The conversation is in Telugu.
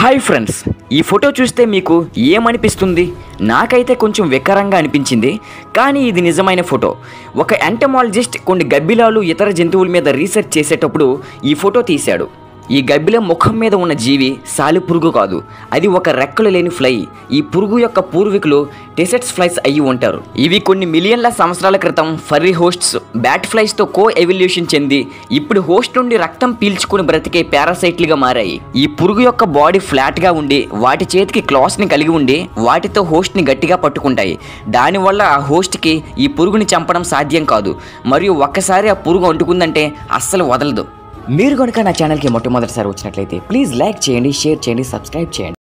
హాయ్ ఫ్రెండ్స్ ఈ ఫోటో చూస్తే మీకు ఏమనిపిస్తుంది నాకైతే కొంచెం వికారంగా అనిపించింది కానీ ఇది నిజమైన ఫోటో ఒక ఎంటమాలజిస్ట్ కొన్ని గబ్బిలాలు ఇతర జంతువుల మీద రీసెర్చ్ చేసేటప్పుడు ఈ ఫోటో తీశాడు ఈ గబ్బిలం ముఖం మీద ఉన్న జీవి సాలిపురుగు కాదు అది ఒక రెక్కలు లేని ఫ్లై ఈ పురుగు యొక్క పూర్వీకులు టెసెట్స్ ఫ్లైస్ అయ్యి ఉంటారు ఇవి కొన్ని మిలియన్ల సంవత్సరాల క్రితం ఫర్రీ హోస్ట్స్ బ్యాట్ ఫ్లైస్తో కో ఎవల్యూషన్ చెంది ఇప్పుడు హోస్ట్ నుండి రక్తం పీల్చుకుని బ్రతికే పారాసైట్లుగా మారాయి ఈ పురుగు యొక్క బాడీ ఫ్లాట్గా ఉండి వాటి చేతికి క్లాస్ని కలిగి ఉండి వాటితో హోస్ట్ని గట్టిగా పట్టుకుంటాయి దానివల్ల ఆ హోస్ట్కి ఈ పురుగుని చంపడం సాధ్యం కాదు మరియు ఒక్కసారి ఆ పురుగు అంటుకుందంటే అస్సలు వదలదు మీరు కనుక నా ఛానల్కి మొట్టమొదటిసారి వచ్చినట్లయితే ప్లీజ్ లైక్ చేయండి షేర్ చేయండి సబ్స్క్రైబ్ చేయండి